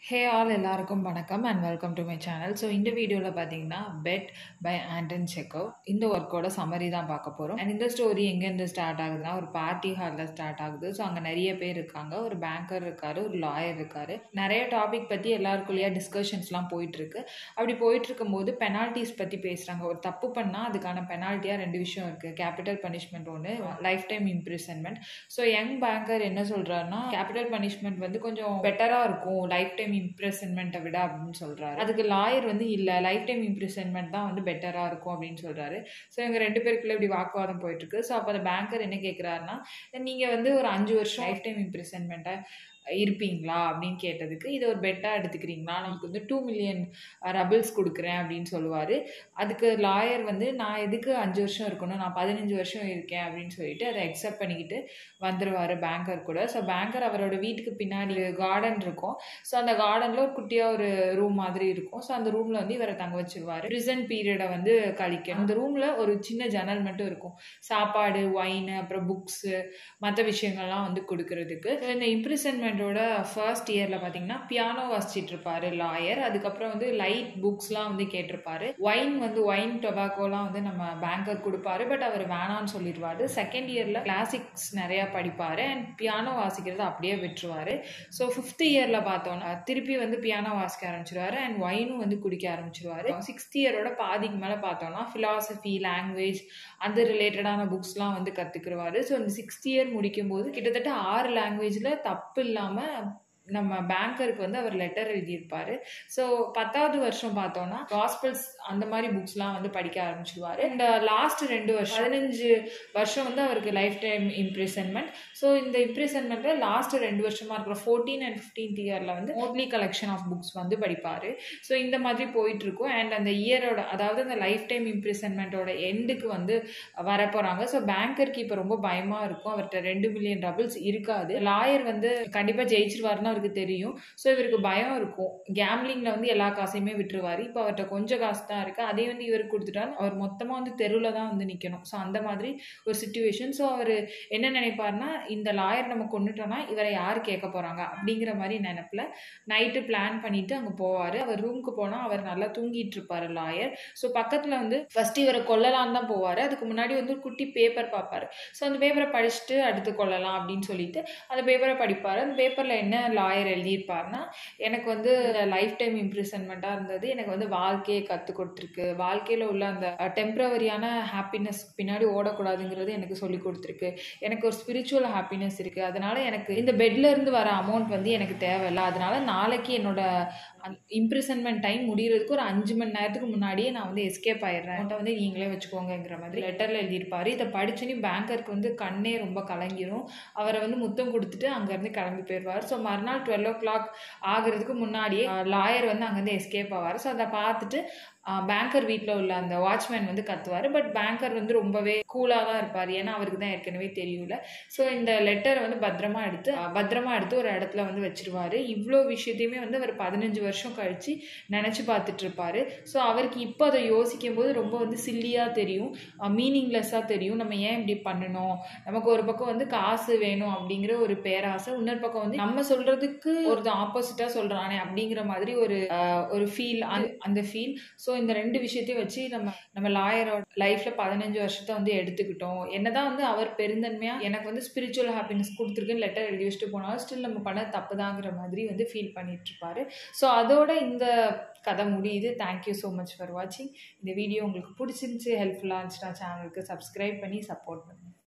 ஹே all எல்லாருக்கும் வணக்கம் and welcome to my channel so இந்த வீடியோவில் பார்த்தீங்கன்னா பெட் பை ஆண்டன் செக்கோ இந்த ஒர்க்கோட சம்மரி தான் பார்க்க போகிறோம் அண்ட் இந்த ஸ்டோரி எங்கேருந்து ஸ்டார்ட் ஆகுதுன்னா ஒரு பார்ட்டி ஹாலில் ஸ்டார்ட் ஆகுது ஸோ அங்கே நிறைய பேர் இருக்காங்க ஒரு பேங்கர் இருக்காரு ஒரு லாயர் இருக்காரு நிறைய டாபிக் பற்றி எல்லாருக்குள்ளேயே டிஸ்கஷன்ஸ்லாம் போயிட்டுருக்கு அப்படி போயிட்டு இருக்கும்போது பெனால்ட்டிஸ் பற்றி பேசுகிறாங்க ஒரு தப்பு பண்ணால் அதுக்கான பெனால்ட்டியாக ரெண்டு விஷயம் இருக்குது கேபிட்டல் பனிஷ்மெண்ட் ஒன்று life time imprisonment so young banker என்ன சொல்கிறாருன்னா கேபிட்டல் பனிஷ்மெண்ட் வந்து கொஞ்சம் பெட்டராக இருக்கும் லைஃப் டைம் இம்ப்ரெசன்மெண்ட்டை விட அப்படின்னு சொல்கிறாரு அதுக்கு லாயர் வந்து இல்லை லைஃப் டைம் இம்ப்ரெசன்மெண்ட் தான் வந்து பெட்டராக இருக்கும் அப்படின்னு சொல்கிறாரு ஸோ இவங்க ரெண்டு பேருக்குள்ள இப்படி வாக்குவாதம் போயிட்டுருக்கு ஸோ அப்போ அந்த பேங்கர் என்ன கேட்குறாருன்னா நீங்கள் வந்து ஒரு அஞ்சு வருஷம் லைஃப் டைம் இம்ப்ரெசன்மெண்ட்டை இருப்பீங்களா அப்படின்னு கேட்டதுக்கு இதை ஒரு பெட்டாக எடுத்துக்கிறீங்களா நமக்கு வந்து டூ மில்லியன் ரபிள்ஸ் கொடுக்குறேன் அப்படின்னு சொல்லுவார் அதுக்கு லாயர் வந்து நான் எதுக்கு அஞ்சு வருஷம் இருக்கணும் நான் பதினஞ்சு வருஷம் இருக்கேன் அப்படின்னு சொல்லிட்டு அதை அக்செப்ட் பண்ணிக்கிட்டு வந்துடுவார் பேங்கர் கூட ஸோ பேங்கர் அவரோட வீட்டுக்கு பின்னாடி கார்டன் இருக்கும் ஸோ அந்த கார்டனில் ஒரு குட்டியாக ஒரு ரூம் மாதிரி இருக்கும் ஸோ அந்த ரூமில் வந்து இவரை தங்க வச்சிருவார் ப்ரிசன்ட் பீரியடை வந்து கழிக்கணும் அந்த ரூமில் ஒரு சின்ன ஜன்னல் மட்டும் இருக்கும் சாப்பாடு ஒயின் அப்புறம் புக்ஸு மற்ற விஷயங்கள்லாம் வந்து கொடுக்கறதுக்கு இந்த இம்ப்ரிசன்மெண்ட்டோட ஃபர்ஸ்ட் இயரில் பார்த்தீங்கன்னா பியானோ வாசிச்சிட்டு இருப்பாரு லாயர் அதுக்கப்புறம் வந்து லைட் புக்ஸ்லாம் வந்து கேட்டிருப்பாரு ஒயின் வந்து ஒயின் டொபாக்கோலாம் வந்து நம்ம பேங்கர் கொடுப்பாரு பட் அவர் வேணான்னு சொல்லிடுவாரு செகண்ட் இயரில் கிளாசிக்ஸ் நிறையா படிப்பார் அண்ட் பியானோ வாசிக்கிறத அப்படியே விட்டுருவாரு ஸோ ஃபிஃப்த் இயரில் பார்த்தோன்னா திருப்பி வந்து பியானோ வாசிக்க ஆரம்பிச்சிருவாரு அண்ட் ஒயினும் வந்து குடிக்க ஆரம்பிச்சிருவாரு சிக்ஸ்த் இயரோட பாதிக்கு மேலே பார்த்தோன்னா ஃபிலாசபி லாங்குவேஜ் அந்த ரிலேட்டடான புக்ஸ்லாம் வந்து கற்றுக்குருவாரு ஸோ இந்த சிக்ஸ்த் இயர் முடிக்கும் போது கிட்டத்தட்ட ஆறு லாங்குவேஜில் தப்பு இல்லாமல் நம்ம பேங்கருக்கு வந்து அவர் லெட்டர் எழுதியிருப்பார் ஸோ பத்தாவது வருஷம் பார்த்தோன்னா காஸ்பிள்ஸ் அந்த மாதிரி புக்ஸ்லாம் வந்து படிக்க ஆரம்பிச்சிருவார் இந்த லாஸ்ட் ரெண்டு வருஷம் பதினஞ்சு வருஷம் வந்து அவருக்கு லைஃப் டைம் இம்ப்ரிசன்மெண்ட் ஸோ இந்த இம்ப்ரிசன்மெண்ட்டில் லாஸ்ட் ரெண்டு வருஷமாக இருக்கிற ஃபோர்டீன் அண்ட் ஃபிஃப்டீன்த் இயரில் வந்து மோட்லி கலெக்ஷன் ஆஃப் புக்ஸ் வந்து படிப்பார் ஸோ இந்த மாதிரி போயிட்டுருக்கும் அண்ட் அந்த இயரோட அதாவது அந்த லைஃப் டைம் இம்ப்ரிசன்மெண்ட்டோட எண்டுக்கு வந்து வரப்போகிறாங்க ஸோ பேங்கருக்கு இப்போ ரொம்ப பயமாக இருக்கும் அவர்கிட்ட ரெண்டு மில்லியன் ரபிள்ஸ் இருக்காது லாயர் வந்து கண்டிப்பாக ஜெயிச்சிருவாருன்னு அவருக்கு தெரியும் ஸோ இவருக்கு பயம் இருக்கும் கேம்லிங்கில் வந்து எல்லா காசையுமே விட்டுருவார் இப்போ அவர்கிட்ட கொஞ்சம் காசு தான் இருக்குது அதே வந்து இவருக்கு கொடுத்துட்டாரு அவர் மொத்தமாக வந்து தெருவில் தான் வந்து நிற்கணும் ஸோ அந்த மாதிரி ஒரு சுச்சுவேஷன் ஸோ அவர் என்ன நினைப்பார்னா இந்த லாயர் நம்ம கொண்டுட்டோம்னா இவரை யார் கேட்க போகிறாங்க அப்படிங்கிற மாதிரி நினப்பில் நைட்டு பிளான் பண்ணிட்டு அங்கே போவார் அவர் ரூமுக்கு போனால் அவர் நல்லா தூங்கிட்டு இருப்பார் லாயர் ஸோ பக்கத்தில் வந்து ஃபர்ஸ்ட் இவரை கொல்லலான்னு தான் போவார் அதுக்கு முன்னாடி வந்து ஒரு குட்டி பேப்பர் பார்ப்பார் ஸோ அந்த பேப்பரை படிச்சுட்டு அடுத்து கொல்லலாம் அப்படின்னு சொல்லிட்டு அந்த பேப்பரை படிப்பார் அந்த பேப்பரில் என்ன லாயர் எழுதியிருப்பார்னா எனக்கு வந்து லைஃப் டைம் இம்ப்ரிசன்மெண்ட்டாக இருந்தது எனக்கு வந்து வாழ்க்கையை கற்றுக் கொடுத்துருக்கு வாழ்க்கையில் உள்ள அந்த டெம்ப்ரவரியான ஹாப்பினஸ் பின்னாடி ஓடக்கூடாதுங்கிறது எனக்கு சொல்லி கொடுத்துருக்கு எனக்கு ஒரு ஸ்பிரிச்சுவல் ஹாப்பினஸ் இருக்குது அதனால எனக்கு இந்த பெட்ல இருந்து வர அமௌண்ட் வந்து எனக்கு தேவையில்லை அதனால நாளைக்கு என்னோட இம்ப்ரிசன்மெண்ட் டைம் முடிகிறதுக்கு ஒரு அஞ்சு மணி நேரத்துக்கு முன்னாடியே நான் வந்து எஸ்கேப் ஆயிடுறேன் அமௌண்ட்டை வந்து நீங்களே வச்சுக்கோங்கிற மாதிரி லெட்டரில் எழுதியிருப்பாரு இதை படிச்சுன்னு பேங்கருக்கு வந்து கண்ணே ரொம்ப கலங்கிரும் அவரை வந்து முத்தம் கொடுத்துட்டு அங்கேருந்து கிளம்பி போயிடுவார் ஸோ மறுநாள் டுவெல் ஓ கிளாக் ஆகிறதுக்கு முன்னாடியே லாயர் வந்து அங்கேருந்து எஸ்கேப் ஆவார் ஸோ அதை பார்த்துட்டு பேங்கர் வீட்டில் உள்ள அந்த வாட்ச்மேன் வந்து கத்துவார் பட் பேங்கர் வந்து ரொம்பவே கூலாக தான் இருப்பார் ஏன்னா அவருக்கு தான் ஏற்கனவே தெரியல ஸோ இந்த லெட்டரை வந்து பத்திரமா எடுத்து பத்திரமா எடுத்து ஒரு இடத்துல வந்து வச்சிருவாரு இவ்வளோ விஷயத்தையுமே வந்து அவர் பதினஞ்சு வருஷம் கழித்து நினச்சி பார்த்துட்டு இருப்பாரு ஸோ அவருக்கு இப்போ அதை யோசிக்கும் போது ரொம்ப வந்து சில்லியாக தெரியும் மீனிங்லெஸ்ஸாக தெரியும் நம்ம ஏன் இப்படி பண்ணணும் நமக்கு ஒரு பக்கம் வந்து காசு வேணும் அப்படிங்கிற ஒரு பேராசை இன்னொரு பக்கம் வந்து நம்ம சொல்கிறதுக்கு ஒரு ஆப்போசிட்டாக சொல்கிறானே அப்படிங்கிற மாதிரி ஒரு ஒரு ஃபீல் அந்த ஃபீல் ஸோ இந்த ரெண்டு விஷயத்தையும் வச்சு நம்ம நம்ம லாயரோட லைஃப்பில் பதினஞ்சு வருஷத்தை வந்து எடுத்துக்கிட்டோம் என்னதான் வந்து அவர் பெருந்தன்மையாக எனக்கு வந்து ஸ்பிரிச்சுவல் ஹாப்பினஸ் கொடுத்துருக்குன்னு லெட்டர் எழுதி வச்சுட்டு போனாலும் ஸ்டில் நம்ம பண்ண தப்பு தாங்கிற மாதிரி வந்து ஃபீல் பண்ணிட்டு இருப்பாரு ஸோ அதோட இந்த கதை முடியுது தேங்க்யூ ஸோ மச் ஃபார் வாட்சிங் இந்த வீடியோ உங்களுக்கு பிடிச்சிருந்துச்சு ஹெல்ப்ஃபுல்லாக இருந்துச்சுன்னா சேனலுக்கு சப்ஸ்கிரைப் பண்ணி சப்போர்ட் பண்ணுங்கள்